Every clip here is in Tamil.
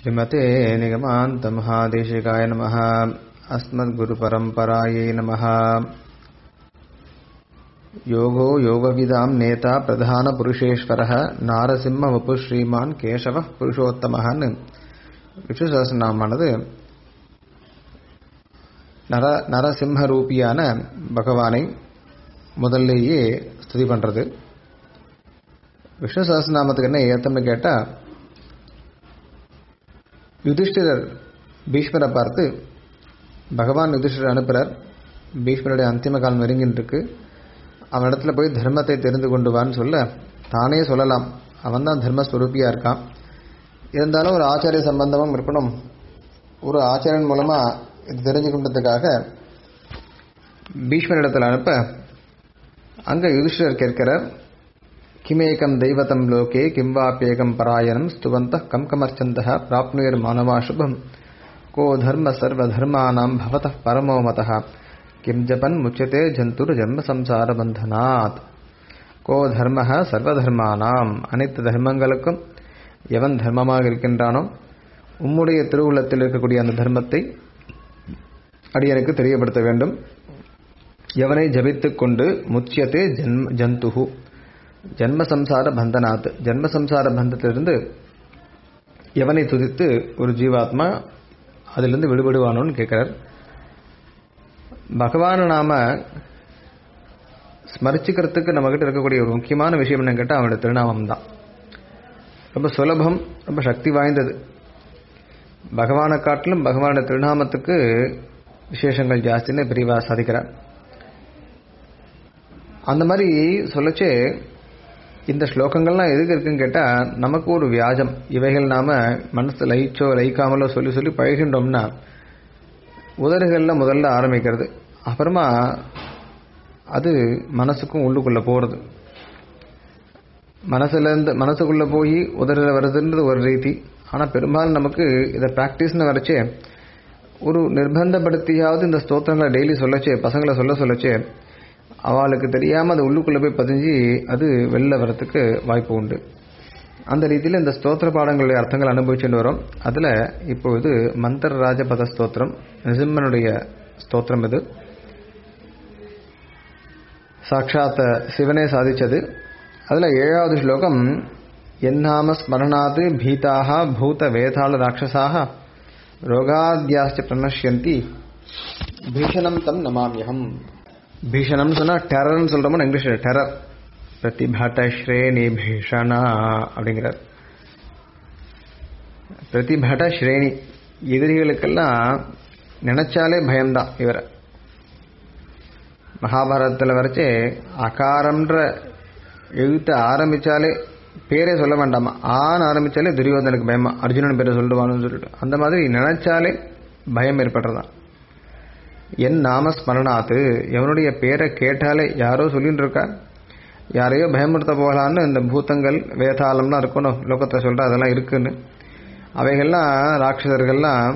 श्रीमते निगमान्तमहादेशिकाय नमः अस्मद्गुरुपरम्परायै नमः योगो योगविदां नेता प्रधानपुरुषेश्वरः नारसिंहवपुः श्रीमान् केशवः புருஷோத்தமஹன்னு விஷ்ணு சகஸ்ரநாமானது நர நரசிம்ம ரூபியான பகவானை முதல்லேயே ஸ்துதி பண்ணுறது விஷ்ணு சகஸ்ரநாமத்துக்கு என்ன ஏத்தம்னு கேட்டால் யுதிஷ்டிரர் பீஷ்மரை பார்த்து பகவான் யுதிஷ்டிரர் அனுப்புகிறார் பீஷ்மருடைய அந்திம காலம் நெருங்கின்னு இருக்கு அவன் இடத்துல போய் தர்மத்தை தெரிந்து கொண்டு வான்னு சொல்ல தானே சொல்லலாம் அவன் தான் தர்மஸ்வரூபியாக இருக்கான் இருந்தாலும் ஒரு ஆச்சாரிய சம்பந்தமும் இருக்கணும் ஒரு ஆச்சாரியன் மூலமாக இது தெரிஞ்சுக்கின்றதுக்காக பீஷ்மர் இடத்துல அனுப்ப அங்கே யுதிஷ்டர் கேட்கிறார் கிமேகம் தெய்வதம் லோகே கிம் வாப்பியேகம் பராயணம் ஸ்துவந்த கம் கமர்ச்சந்த பிராப்னுயர் மானவா சுபம் கோ தர்ம சர்வதர்மானாம் பவத பரமோ மதः கிம் ஜபன் முச்சதே ஜந்துர் ஜன்ம சம்சார பந்தனாத் கோ தர்ம சர்வதர்மானாம் அனைத்து தர்மங்களுக்கும் எவன் தர்மமாக இருக்கின்றானோ உம்முடைய திருவுள்ளத்தில் இருக்கக்கூடிய அந்த தர்மத்தை அடியனுக்கு தெரியப்படுத்த வேண்டும் எவனை ஜபித்துக் கொண்டு முச்சியத்தே ஜன்ம ஜந்துஹு ஜன்ம சம்சார பந்தனாத் ஜன்ம சம்சார பந்தத்திலிருந்து எவனை துதித்து ஒரு ஜீவாத்மா அதிலிருந்து விடுபடுவானோன்னு கேட்கிறார் பகவானை நாம ஸ்மரிச்சுக்கிறதுக்கு நம்மகிட்ட இருக்கக்கூடிய ஒரு முக்கியமான விஷயம் என்னன்னு கேட்டால் அவனுடைய திருநாமம் தான் ரொம்ப சுலபம் ரொம்ப சக்தி வாய்ந்தது பகவானை காட்டிலும் பகவானுடைய திருநாமத்துக்கு விசேஷங்கள் ஜாஸ்தின்னு பிரிவா சாதிக்கிறார் அந்த மாதிரி சொல்லச்சே இந்த ஸ்லோகங்கள்லாம் எதுக்கு இருக்குன்னு கேட்டால் நமக்கு ஒரு வியாஜம் இவைகள் நாம மனசு லயிச்சோ லயிக்காமலோ சொல்லி சொல்லி பழகின்றோம்னா உதடுகளில் முதல்ல ஆரம்பிக்கிறது அப்புறமா அது மனசுக்கும் உள்ளுக்குள்ளே போகிறது மனசுலேருந்து மனசுக்குள்ளே போய் உதறில் வருதுன்றது ஒரு ரீதி ஆனால் பெரும்பாலும் நமக்கு இதை ப்ராக்டிஸ்னு வரைச்சே ஒரு நிர்பந்தப்படுத்தியாவது இந்த ஸ்தோத்திரங்களை டெய்லி சொல்லச்சே பசங்களை சொல்ல சொல்லச்சே அவளுக்கு தெரியாமல் அது உள்ளுக்குள்ளே போய் பதிஞ்சு அது வெளில வரத்துக்கு வாய்ப்பு உண்டு அந்த ரீதியில் இந்த ஸ்தோத்திர பாடங்களுடைய அர்த்தங்கள் அனுபவிச்சுட்டு வரோம் அதில் இப்போ இது மந்தர ராஜபத ஸ்தோத்திரம் நிசிம்மனுடைய ஸ்தோத்திரம் இது சாட்சாத் சிவனே சாதிச்சது அதில் ஏழாவது ஸ்லோகம் என்னாம ஸ்மரணாத் பீதாக பூத வேதாள ராட்சசாக ரோகாத்யாஸ்ட பிரணஷ்யந்தி பீஷணம் தம் நமாமியகம் பீஷணம்னு சொன்னால் டெரர்னு சொல்கிறோமோ இங்கிலீஷில் டெரர் பிரதிபட ஸ்ரேணி பீஷணா அப்படிங்கிறார் பிரதிபட ஸ்ரேணி எதிரிகளுக்கெல்லாம் நினைச்சாலே பயம்தான் இவரை மகாபாரதத்தில் வரைச்சே அகாரம்ன்ற எழுத்து ஆரம்பித்தாலே பேரே சொல்ல வேண்டாமா ஆன்னு ஆரம்பித்தாலே துரியோதனுக்கு பயமா அர்ஜுனன் பேரை சொல்லுவான்னு சொல்லிட்டு அந்த மாதிரி நினைச்சாலே பயம் ஏற்படுறதான் என் நாம ஸ்மரணாத்து எவனுடைய பேரை கேட்டாலே யாரோ சொல்லிட்டு இருக்கா யாரையோ பயமுறுத்த போகலான்னு இந்த பூத்தங்கள் வேதாளம்லாம் இருக்கணும் லோகத்தை சொல்கிற அதெல்லாம் இருக்குன்னு அவைகள்லாம் ராட்சசர்கள்லாம்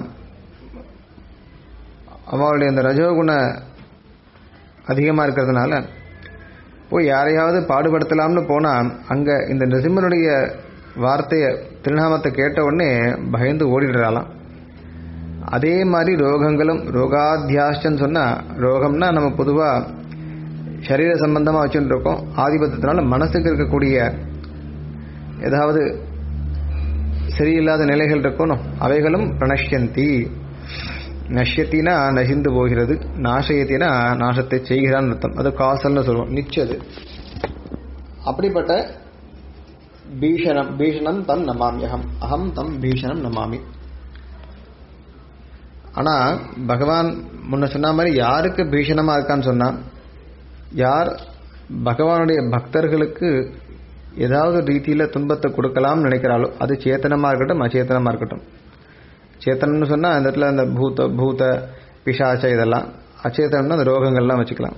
அவளுடைய அந்த ரஜோகுண அதிகமாக இருக்கிறதுனால போய் யாரையாவது பாடுபடுத்தலாம்னு போனால் அங்கே இந்த நிசிம்மனுடைய வார்த்தையை திருநாமத்தை கேட்ட உடனே பயந்து ஓடிடுறாளாம் அதே மாதிரி ரோகங்களும் ரோகாத்தியாஷ்டன்னு சொன்னால் ரோகம்னா நம்ம பொதுவாக சரீர சம்பந்தமாக வச்சுட்டு இருக்கோம் ஆதிபத்தியத்தினால மனசுக்கு இருக்கக்கூடிய ஏதாவது சரியில்லாத நிலைகள் இருக்கணும் அவைகளும் பிரணஷ்யந்தி நஷ்யத்தினா நசிந்து போகிறது நாசயத்தினா நாசத்தை செய்கிறான்னு அர்த்தம் அது காசல்னு சொல்லுவோம் நிச்சது அப்படிப்பட்ட பீஷணம் பீஷணம் தம் நமாமி அகம் அகம் தம் பீஷணம் நமாமி ஆனால் பகவான் முன்ன சொன்ன மாதிரி யாருக்கு பீஷணமாக இருக்கான்னு சொன்னால் யார் பகவானுடைய பக்தர்களுக்கு ஏதாவது ரீதியில் துன்பத்தை கொடுக்கலாம்னு நினைக்கிறாளோ அது சேத்தனமாக இருக்கட்டும் அச்சேத்தனமாக இருக்கட்டும் சேத்தனம்னு சொன்னால் அந்த இடத்துல அந்த பூத பூத பிசாச்ச இதெல்லாம் அச்சேத்தனம்னா அந்த ரோகங்கள்லாம் வச்சுக்கலாம்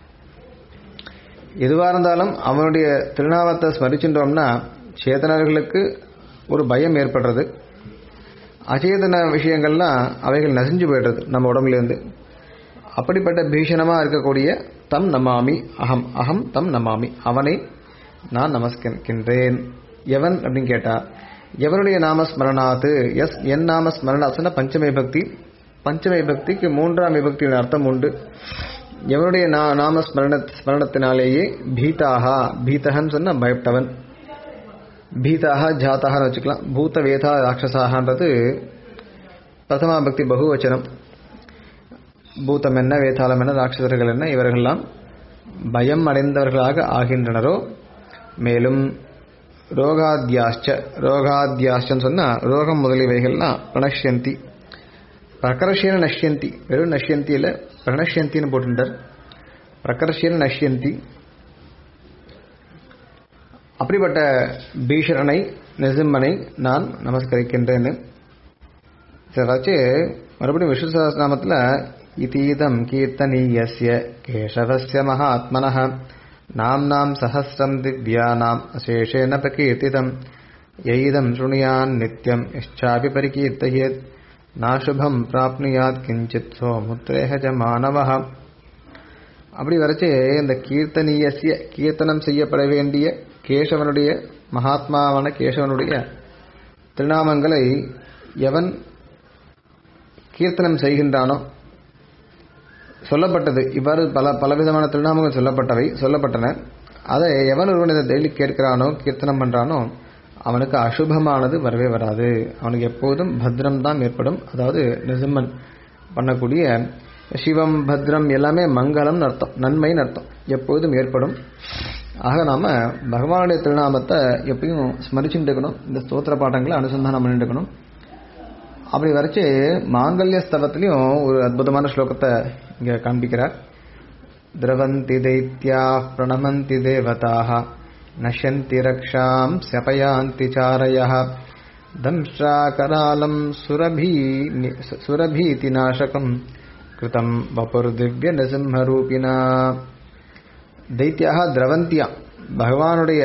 எதுவாக இருந்தாலும் அவனுடைய திருநாமத்தை ஸ்மரிச்சுட்டோம்னா சேத்தனர்களுக்கு ஒரு பயம் ஏற்படுறது அச்சேதன விஷயங்கள்லாம் அவைகள் நசிஞ்சு போய்டுறது நம்ம உடம்புலேருந்து அப்படிப்பட்ட பீஷணமாக இருக்கக்கூடிய தம் நமாமி அகம் அகம் தம் நமாமி அவனை நான் நமஸ்கரிக்கின்றேன் எவன் அப்படின்னு கேட்டா எவருடைய நாம ஸ்மரணாத்து எஸ் என் நாம ஸ்மரணாத்துனா பஞ்சமை பக்தி பஞ்சமை பக்திக்கு மூன்றாம் விபக்தியின் அர்த்தம் உண்டு எவருடைய நா- நாம ஸ்மரண ஸ்மரணத்தினாலேயே பீதாகா பீதகன்னு சொன்னா பயப்பட்டவன் பீதாக ஜாத்தாகனு வச்சுக்கலாம் பூத வேதா ராட்சசாகன்றது பிரதமா பக்தி பகுவச்சனம் பூதம் என்ன வேதாளம் என்ன ராட்சசர்கள் என்ன இவர்கள்லாம் பயம் அடைந்தவர்களாக ஆகின்றனரோ மேலும் ரோகாத்யாஷ்ட ரோகாத்யாஷ்டன்னு சொன்னா ரோகம் முதலியவைகள்லாம் பிரணஷ்யந்தி பிரகர்ஷேன நஷ்யந்தி வெறும் நஷ்யந்தி இல்ல பிரணஷ்யந்தின்னு போட்டுட்டார் பிரகர்ஷேன நஷ்யந்தி அப்படிப்பட்ட பீஷரனை நிசிம்மனை நான் நமஸ்கரிக்கின்றேன்னு சரி வச்சு மறுபடியும் விஷ்ணு சகஸ்ரநாமத்தில் இதீதம் கீர்த்தனீயஸ்ய கேசவஸ்ய மகாத்மனः நாம்னாம் சஹசிரம் திவ்யானாம் அசேஷேன பிரகீர்த்திதம் யைதம் சுணுயான் நித்யம் யச்சாபி பரிகீர்த்தயேத் நாசுபம் பிராப்னுயாத் கிஞ்சித் சோமுத்ரேஹ ஜ மாணவः அப்படி வரைச்சு இந்த கீர்த்தனீயசிய கீர்த்தனம் செய்யப்பட வேண்டிய கேசவனுடைய மகாத்மாவான கேசவனுடைய திருநாமங்களை எவன் கீர்த்தனம் செய்கின்றானோ சொல்லப்பட்டது இவ்வாறு பல பலவிதமான திருநாமங்கள் சொல்லப்பட்டவை சொல்லப்பட்டன அதை எவன் ஒருவன் இதை டெய்லி கேட்கிறானோ கீர்த்தனம் பண்றானோ அவனுக்கு அசுபமானது வரவே வராது அவனுக்கு எப்போதும் பத்ரம் தான் ஏற்படும் அதாவது நிசிம்மன் பண்ணக்கூடிய சிவம் பத்ரம் எல்லாமே மங்களம்னு அர்த்தம் நன்மைன்னு அர்த்தம் எப்போதும் ஏற்படும் ஆக நாம பகவானுடைய திருநாமத்தை எப்பயும் ஸ்மரிச்சுட்டு இருக்கணும் இந்த ஸ்தோத்திர பாட்டங்களை அனுசந்தானம் பண்ணிட்டு இருக்கணும் அப்படி வரைச்சு மாங்கல்ய ஸ்தலத்திலையும் ஒரு அற்புதமான ஸ்லோகத்தை இங்க காண்பிக்கிறார் திரவந்தி தைத்யா பிரணமந்தி தேவதாக நஷ்யந்தி ரக்ஷாம் சபயாந்தி சாரய தம்ஷாகராலம் சுரபீ சுரபீதி நாசகம் கிருதம் வபுர்திவ்ய நசிம்மரூபினா தைத்தியாக திரவந்தியா பகவானுடைய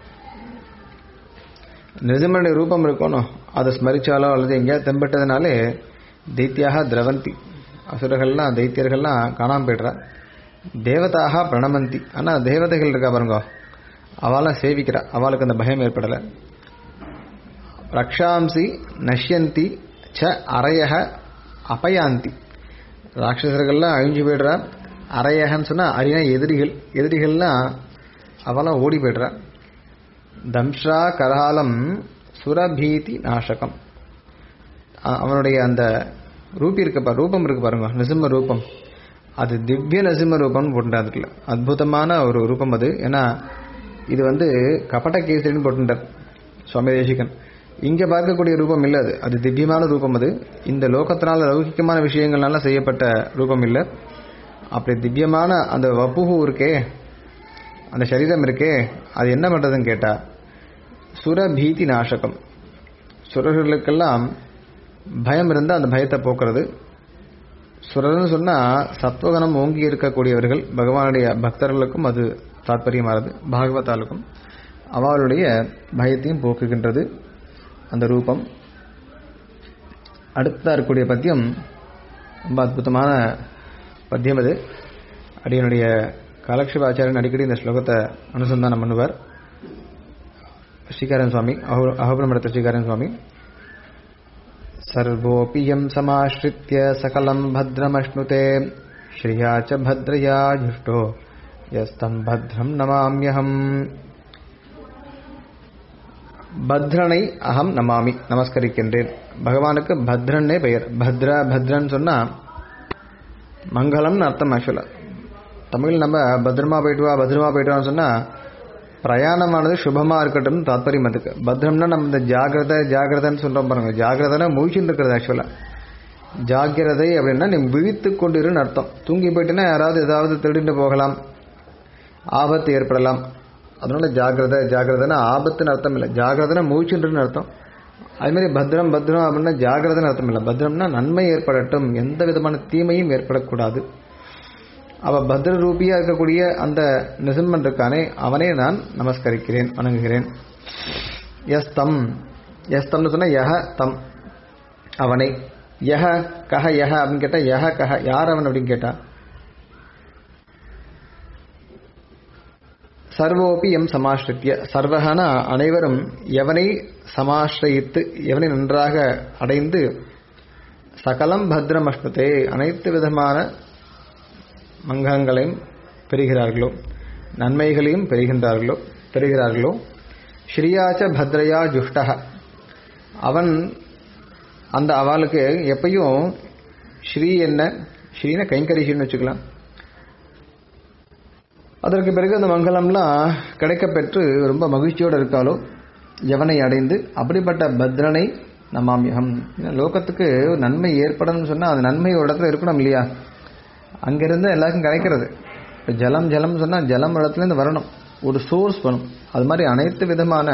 நிருசிம்மனுடைய ரூபம் இருக்கணும் அதை ஸ்மரிச்சாலோ அல்லது எங்கேயாவது தென்பட்டதுனாலே தைத்தியாக திரவந்தி அசுரர்கள்லாம் தைத்தியர்கள்லாம் காணாம போயிடுறா தேவதாக பிரணமந்தி ஆனால் தேவதைகள் இருக்கா பாருங்க அவளாம் சேவிக்கிறா அவளுக்கு அந்த பயம் ஏற்படலை ரக்ஷாம்சி நஷ்யந்தி ச அரையக அபயாந்தி ராட்சசர்கள்லாம் அழிஞ்சு போயிடுறா அரையகன்னு சொன்னா அரினா எதிரிகள் எதிரிகள்லாம் அவெல்லாம் ஓடி போயிடுறா தம்ஷா கராலம் சுரபீதி நாசகம் அ- அவனுடைய அந்த ரூபி இருக்கு பா ரூபம் இருக்கு பாருங்க நசிம்ம ரூபம் அது திவ்ய நசிம்ம ரூபம்னு போட்டுட்டார் அதுக்குள்ள அற்புதமான ஒரு ரூபம் அது ஏன்னா இது வந்து கபட கேசரின்னு போட்டுட்டார் சுவாமி தேசிகன் இங்க பார்க்கக்கூடிய ரூபம் இல்ல அது அது திவ்யமான ரூபம் அது இந்த லோகத்தினால லௌகிகமான விஷயங்கள்னால செய்யப்பட்ட ரூபம் இல்ல அப்படி திவ்யமான அந்த வப்புகு இருக்கே அந்த சரீரம் இருக்கே அது என்ன பண்றதுன்னு கேட்டா சுரபீதி நாசகம் சுரர்களுக்கெல்லாம் பயம் இருந்தால் அந்த பயத்தை போக்குறது சுரர்னு சொன்னா சத்வகணம் ஓங்கி இருக்கக்கூடியவர்கள் பகவானுடைய பக்தர்களுக்கும் அது தாற்பயமானது பாகவதாலுக்கும் அவளுடைய பயத்தையும் போக்குகின்றது அந்த ரூபம் அடுத்ததா இருக்கக்கூடிய பத்தியம் ரொம்ப அற்புதமான பத்தியம் அது அடியனுடைய காலக்ஷேபாச்சாரியன் அடிக்கடி இந்த ஸ்லோகத்தை அனுசந்தானம் பண்ணுவார் ஸ்ரீகாரன் சுவாமி அஹோ அகோபுரமடத்த ஸ்ரீகாரன் சுவாமி सर्वोऽपि यं समाश्रित्य सकलं भद्रमश्नुते श्रिया च भद्रया जुष्टो यस्तं भद्रं नमाम्यहम् பத்ரனை அகம் நமாமி நமஸ்கரிக்கின்றேன் பகவானுக்கு பத்ரன்னே பெயர் பத்ர பத்ரன் சொன்னா மங்களம்னு அர்த்தம் ஆக்சுவலா தமிழ் நம்ம பத்ரமா போயிட்டு வா பத்ரமா போயிட்டு வான்னு சொன்னா பிரயாணமானது சுபமா இருக்கட்டும் தாத்பரியம் அதுக்கு பத்ரம்னா நம்ம இந்த ஜாகிரதை ஜாகிரதைன்னு சொல்றோம் பாருங்க ஜாகிரதைனா முழிச்சுட்டு இருக்கிறது ஆக்சுவலா ஜாகிரதை அப்படின்னா நீ விழித்து கொண்டிருன்னு அர்த்தம் தூங்கி போயிட்டுன்னா யாராவது ஏதாவது திருடிட்டு போகலாம் ஆபத்து ஏற்படலாம் அதனால ஜாகிரதை ஜாகிரதைனா ஆபத்துன்னு அர்த்தம் இல்லை ஜாகிரதைனா முழிச்சுட்டுன்னு அர்த்தம் அது மாதிரி பத்ரம் பத்ரம் அப்படின்னா ஜாகிரதைன்னு அர்த்தம் இல்லை பத்ரம்னா நன்மை ஏற்படட்டும் எந்த விதமான தீமையும் ஏற்படக்கூடாது அவ பத்ர ரூபியா இருக்கக்கூடிய அந்த நிசிம்மன் இருக்கானே அவனே நான் நமஸ்கரிக்கிறேன் வணங்குகிறேன் எஸ் தம் எஸ் தம்னு சொன்னா யஹ தம் அவனை யஹ கஹ யஹ அப்படின்னு கேட்டா யஹ கஹ யார் அவன் அப்படின்னு கேட்டா சர்வோபி எம் சமாஸ்ரித்ய சர்வகன அனைவரும் எவனை சமாஸ்ரயித்து எவனை நன்றாக அடைந்து சகலம் பத்ரமஷ்டதே அனைத்து விதமான மங்கங்களையும் பெறுகிறார்களோ நன்மைகளையும் பெறுகின்றார்களோ பெறுகிறார்களோ ஸ்ரீயாச்ச பத்ரயா ஜுஷ்டக அவன் அந்த அவளுக்கு எப்பயும் ஸ்ரீ என்ன ஸ்ரீன கைங்கரிஷின்னு வச்சுக்கலாம் அதற்கு பிறகு அந்த மங்களம்லாம் கிடைக்கப்பெற்று ரொம்ப மகிழ்ச்சியோடு இருக்காளோ எவனை அடைந்து அப்படிப்பட்ட பத்ரனை நமாமியகம் லோகத்துக்கு நன்மை ஏற்படணும்னு சொன்னால் அந்த நன்மை ஒரு இடத்துல இருக்கணும் இல்லையா அங்கிருந்து எல்லாருக்கும் கிடைக்கிறது இப்போ ஜலம் ஜலம் சொன்னால் ஜலம் ஒரு இடத்துலேருந்து வரணும் ஒரு சோர்ஸ் வேணும் அது மாதிரி அனைத்து விதமான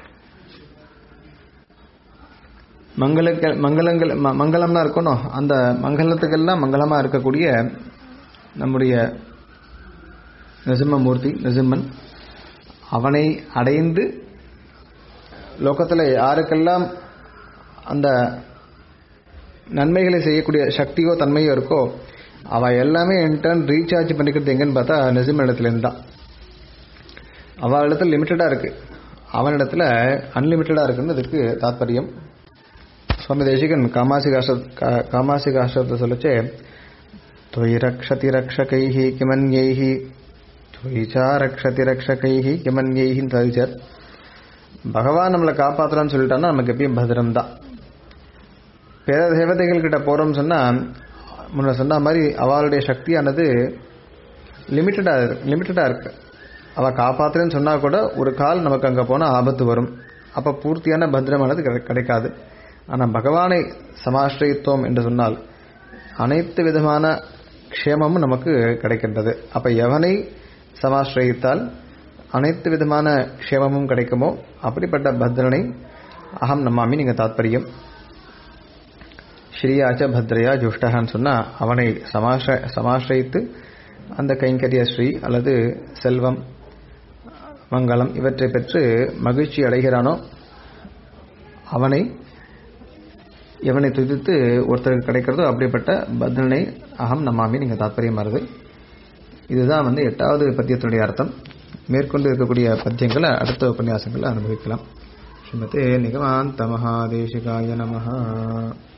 மங்களங்கள் மங்களங்கள் ம- மங்களம்னா இருக்கணும் அந்த மங்களத்துக்கெல்லாம் மங்களமாக இருக்கக்கூடிய நம்முடைய நிசிம்மமூர்த்தி நிசிம்மன் அவனை அடைந்து லோகத்தில் யாருக்கெல்லாம் அந்த நன்மைகளை செய்யக்கூடிய சக்தியோ தன்மையோ இருக்கோ அவ எல்லாமே இன்டர்ன் ரீசார்ஜ் பண்ணிக்கிறது எங்கன்னு பார்த்தா நிசிம்ம இடத்துலேருந்து தான் அவள் இடத்துல லிமிட்டடாக இருக்கு அவனிடத்துல அன்லிமிட்டடாக இருக்குன்னு இதுக்கு தாத்பரியம் சுவாமி தேசிகன் காமாசிகாஷ்ட கா- காமாசிகாஷ்டத்தை சொல்லச்சே त्वयि रक्षति रक्षकैः किमन्यैः त्वयि च रक्षति रक्षकैः किमन्यैः தவிச்சர் பகவான் நம்மளை காப்பாற்றலாம்னு சொல்லிட்டான்னா நமக்கு எப்பயும் பத்திரம் தான் பிற தேவதைகள் கிட்ட போறோம்னு சொன்னா முன்ன சொன்ன மாதிரி அவளுடைய சக்தியானது லிமிட்டடா லிமிட்டடா இருக்கு அவ காப்பாத்துறேன்னு சொன்னா கூட ஒரு கால் நமக்கு அங்க போனா ஆபத்து வரும் அப்ப பூர்த்தியான பத்திரமானது கிடை- கிடைக்காது ஆனா பகவானை சமாශ්‍රயித்தோம் என்று சொன்னால் அனைத்து விதமான க்ஷேமமும் நமக்கு கிடைக்கின்றது அப்ப எவனை சமாශ්‍රயித்தால் அனைத்து விதமான க்ஷேமமும் கிடைக்குமோ அப்படிப்பட்ட பத்ரனை அகம் நம்மாமி நீங்க தாத்பரியம் ஸ்ரீயாச்ச பத்ரையா ஜுஷ்டகான்னு சொன்னா அவனை சமாஷ்ர சமாශ්ரயித்து அந்த கைங்கரிய ஸ்ரீ அல்லது செல்வம் மங்களம் இவற்றை பெற்று மகிழ்ச்சி அடைகிறானோ அவனை எவனை துதித்து ஒருத்தருக்கு கிடைக்கிறதோ அப்படிப்பட்ட பத்ரனை அகம் நமாமி நீங்க தாத்பரியம் வருது இதுதான் வந்து எட்டாவது பத்தியத்தினுடைய அர்த்தம் மேற்கொண்டு இருக்கக்கூடிய பத்தியங்களை அடுத்த உபன்யாசங்களை அனுபவிக்கலாம் ஸ்ரீமதே நிகமாந்த மகாதேசிகாய நமஹா